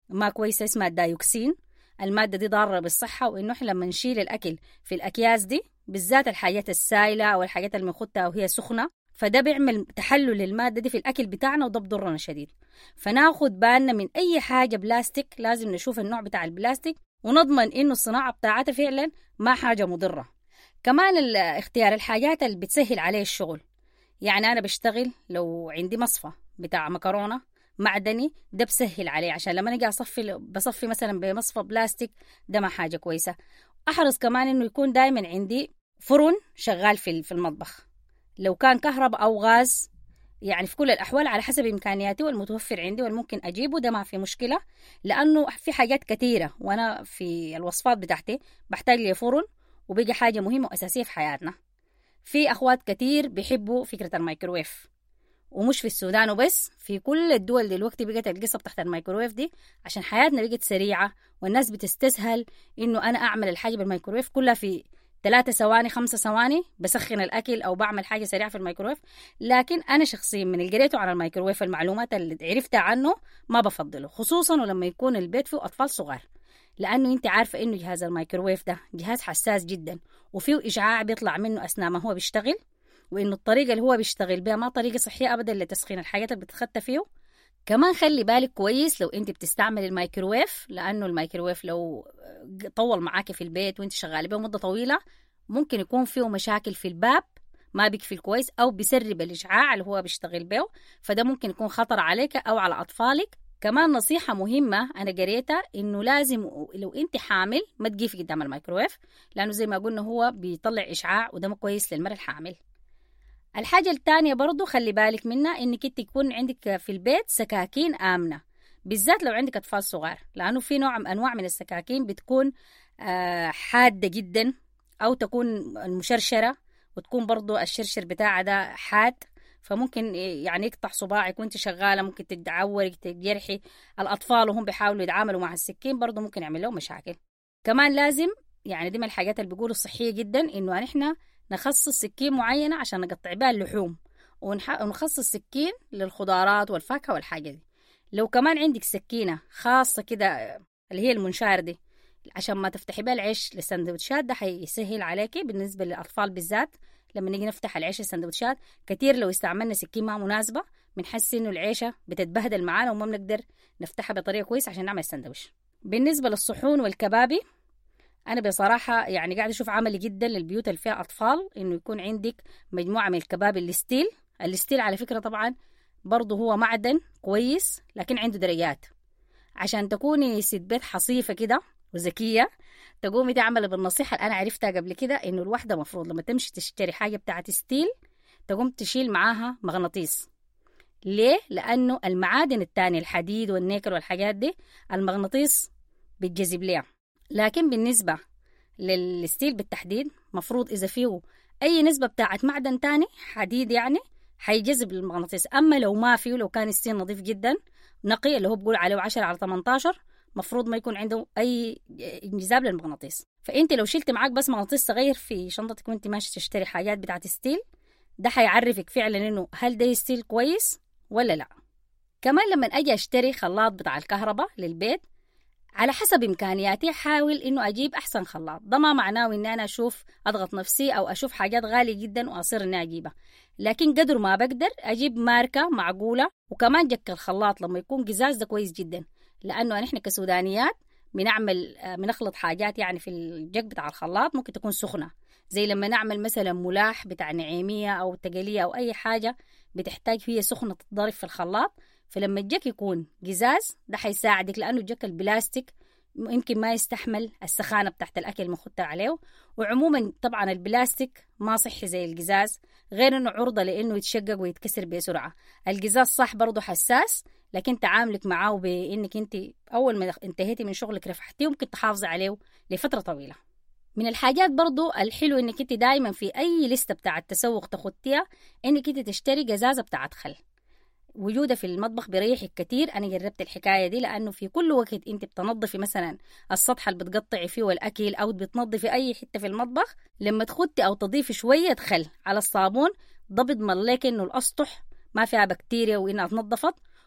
ما كويسة اسمها الدايوكسين المادة دي ضارة بالصحة وإنه إحنا لما نشيل الأكل في الأكياس دي بالذات الحاجات السائلة أو الحاجات اللي بنخدها وهي سخنة فده بيعمل تحلل للمادة دي في الأكل بتاعنا وده بضرنا شديد فناخد بالنا من أي حاجة بلاستيك لازم نشوف النوع بتاع البلاستيك ونضمن إنه الصناعة بتاعتها فعلا ما حاجة مضرة كمان اختيار الحاجات اللي بتسهل عليه الشغل يعني أنا بشتغل لو عندي مصفى بتاع مكرونة معدني ده بسهل عليه عشان لما نجي أصفي بصفي مثلا بمصفى بلاستيك ده ما حاجة كويسة أحرص كمان إنه يكون دايما عندي فرن شغال في في المطبخ لو كان كهرباء أو غاز يعني في كل الأحوال على حسب إمكانياتي والمتوفر عندي والممكن أجيبه ده ما في مشكلة لأنه في حاجات كثيرة وأنا في الوصفات بتاعتي بحتاج لي فرن وبقي حاجة مهمة وأساسية في حياتنا في أخوات كتير بيحبوا فكرة الميكروويف ومش في السودان وبس في كل الدول دلوقتي بقت القصة تحت الميكروويف دي عشان حياتنا بقت سريعة والناس بتستسهل إنه أنا أعمل الحاجة بالميكروويف كلها في ثلاثة ثواني خمسة ثواني بسخن الأكل أو بعمل حاجة سريعة في الميكروويف لكن أنا شخصيا من اللي قريته عن الميكروويف المعلومات اللي عرفتها عنه ما بفضله خصوصا ولما يكون البيت فيه أطفال صغار لأنه أنت عارفة إنه جهاز الميكروويف ده جهاز حساس جدا وفيه إشعاع بيطلع منه أثناء ما هو بيشتغل وإنه الطريقة اللي هو بيشتغل بها ما طريقة صحية أبدا لتسخين الحاجات اللي بتتخطى فيه كمان خلي بالك كويس لو انت بتستعمل الميكروويف لانه الميكروويف لو طول معاكي في البيت وانت شغاله به مده طويله ممكن يكون فيه مشاكل في الباب ما بيقفل كويس او بيسرب الاشعاع اللي هو بيشتغل به فده ممكن يكون خطر عليك او على اطفالك كمان نصيحة مهمة أنا قريتها إنه لازم لو أنت حامل ما تقيفي قدام الميكروويف لأنه زي ما قلنا هو بيطلع إشعاع وده ما كويس للمرأة الحامل الحاجة الثانية برضو خلي بالك منها إنك أنت يكون عندك في البيت سكاكين آمنة بالذات لو عندك أطفال صغار لأنه في نوع أنواع من السكاكين بتكون حادة جدا أو تكون المشرشرة وتكون برضو الشرشر بتاعها ده حاد فممكن يعني يقطع صباعك وانت شغاله ممكن تتعورك تجرحي الاطفال وهم بيحاولوا يتعاملوا مع السكين برضه ممكن يعمل لهم مشاكل كمان لازم يعني دي من الحاجات اللي بيقولوا صحيه جدا انه نحن نخصص سكين معينه عشان نقطع بها اللحوم ونخصص سكين للخضارات والفاكهه والحاجه دي لو كمان عندك سكينه خاصه كده اللي هي المنشار دي عشان ما تفتحي بها العيش للسندوتشات ده حيسهل عليكي بالنسبه للاطفال بالذات لما نيجي نفتح العيش السندوتشات كتير لو استعملنا سكين ما مناسبة بنحس إنه العيشة بتتبهدل معانا وما بنقدر نفتحها بطريقة كويسة عشان نعمل السندوتش بالنسبة للصحون والكبابي أنا بصراحة يعني قاعد أشوف عملي جدا للبيوت اللي فيها أطفال إنه يكون عندك مجموعة من الكباب الستيل الستيل على فكرة طبعا برضه هو معدن كويس لكن عنده درجات عشان تكوني ست بيت حصيفة كده وذكية تقومي تعملي بالنصيحة اللي أنا عرفتها قبل كده إنه الواحدة مفروض لما تمشي تشتري حاجة بتاعت ستيل تقوم تشيل معاها مغناطيس ليه؟ لأنه المعادن التانية الحديد والنيكل والحاجات دي المغناطيس بتجذب ليها لكن بالنسبة للستيل بالتحديد مفروض إذا فيه أي نسبة بتاعت معدن تاني حديد يعني حيجذب المغناطيس أما لو ما فيه لو كان ستيل نظيف جدا نقي اللي هو بقول عليه 10 على 18 مفروض ما يكون عنده اي انجذاب للمغناطيس فانت لو شلت معاك بس مغناطيس صغير في شنطتك وانت ماشي تشتري حاجات بتاعت ستيل ده حيعرفك فعلا انه هل ده ستيل كويس ولا لا كمان لما اجي اشتري خلاط بتاع الكهرباء للبيت على حسب امكانياتي حاول انه اجيب احسن خلاط ده ما معناه اني انا اشوف اضغط نفسي او اشوف حاجات غاليه جدا واصير اني اجيبها لكن قدر ما بقدر اجيب ماركه معقوله وكمان جك الخلاط لما يكون قزاز ده كويس جدا لانه نحن كسودانيات بنعمل بنخلط حاجات يعني في الجك بتاع الخلاط ممكن تكون سخنه زي لما نعمل مثلا ملاح بتاع نعيميه او تقليه او اي حاجه بتحتاج هي سخنه تتضرب في الخلاط فلما الجك يكون قزاز ده حيساعدك لانه الجك البلاستيك يمكن ما يستحمل السخانه بتاعت الاكل المخدة عليه وعموما طبعا البلاستيك ما صحي زي القزاز غير انه عرضه لانه يتشقق ويتكسر بسرعه القزاز صح برضه حساس لكن تعاملك معاه بانك انت اول ما انتهيتي من شغلك رفحتيه ممكن تحافظي عليه لفتره طويله من الحاجات برضو الحلو انك انت دايما في اي لستة بتاعة تسوق تخطيها انك انت تشتري قزازة بتاعة خل وجودها في المطبخ بيريحك كتير انا جربت الحكايه دي لانه في كل وقت انت بتنظفي مثلا السطح اللي بتقطعي فيه الاكل او بتنظفي اي حته في المطبخ لما تخدي او تضيفي شويه خل على الصابون ده بيضمن لك انه الاسطح ما فيها بكتيريا وانها اتنظفت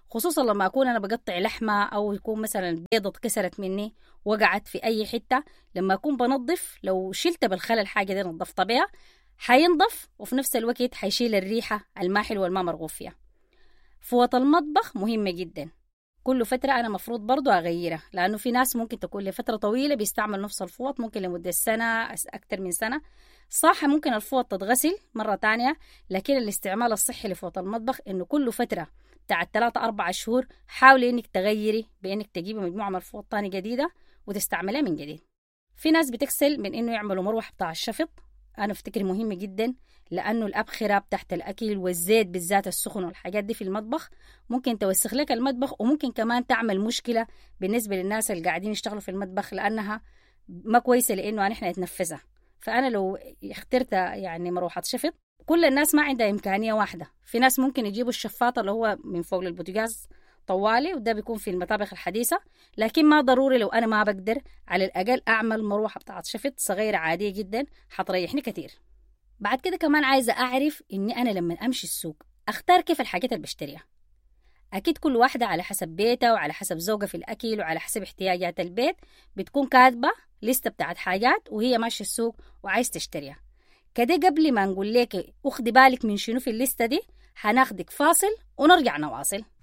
خصوصا لما أكون أنا بقطع لحمة أو يكون مثلا بيضة اتكسرت مني وقعت في أي حتة لما أكون بنظف لو شلت بالخل الحاجة دي نظفتها بها حينضف وفي نفس الوقت حيشيل الريحة الماء حلوة والماء مرغوب فيها فوط المطبخ مهمة جدا كل فترة أنا مفروض برضو أغيرها لأنه في ناس ممكن تكون لفترة طويلة بيستعمل نفس الفوط ممكن لمدة سنة أكثر من سنة صح ممكن الفوط تتغسل مرة تانية لكن الاستعمال الصحي لفوط المطبخ إنه كل فترة بتاعت ثلاثة أربعة شهور حاولي إنك تغيري بإنك تجيبي مجموعة من الفوط تاني جديدة وتستعملها من جديد في ناس بتكسل من إنه يعملوا مروحة بتاع الشفط أنا أفتكر مهم جدا لأنه الأبخرة بتاعت الأكل والزيت بالذات السخن والحاجات دي في المطبخ ممكن توسخ لك المطبخ وممكن كمان تعمل مشكلة بالنسبة للناس اللي قاعدين يشتغلوا في المطبخ لأنها ما كويسة لأنه نحن نتنفسها فأنا لو اخترت يعني مروحة شفط كل الناس ما عندها إمكانية واحدة في ناس ممكن يجيبوا الشفاطة اللي هو من فوق البوتاجاز طوالي وده بيكون في المطابخ الحديثة لكن ما ضروري لو أنا ما بقدر على الأقل أعمل مروحة بتاعت شفط صغيرة عادية جدا حتريحني كتير بعد كده كمان عايزة أعرف إني أنا لما أمشي السوق أختار كيف الحاجات اللي بشتريها أكيد كل واحدة على حسب بيتها وعلى حسب ذوقها في الأكل وعلى حسب احتياجات البيت بتكون كاتبة لستة بتاعت حاجات وهي ماشية السوق وعايز تشتريها كده قبل ما نقول لك أخدي بالك من شنو في الليستة دي حناخدك فاصل ونرجع نواصل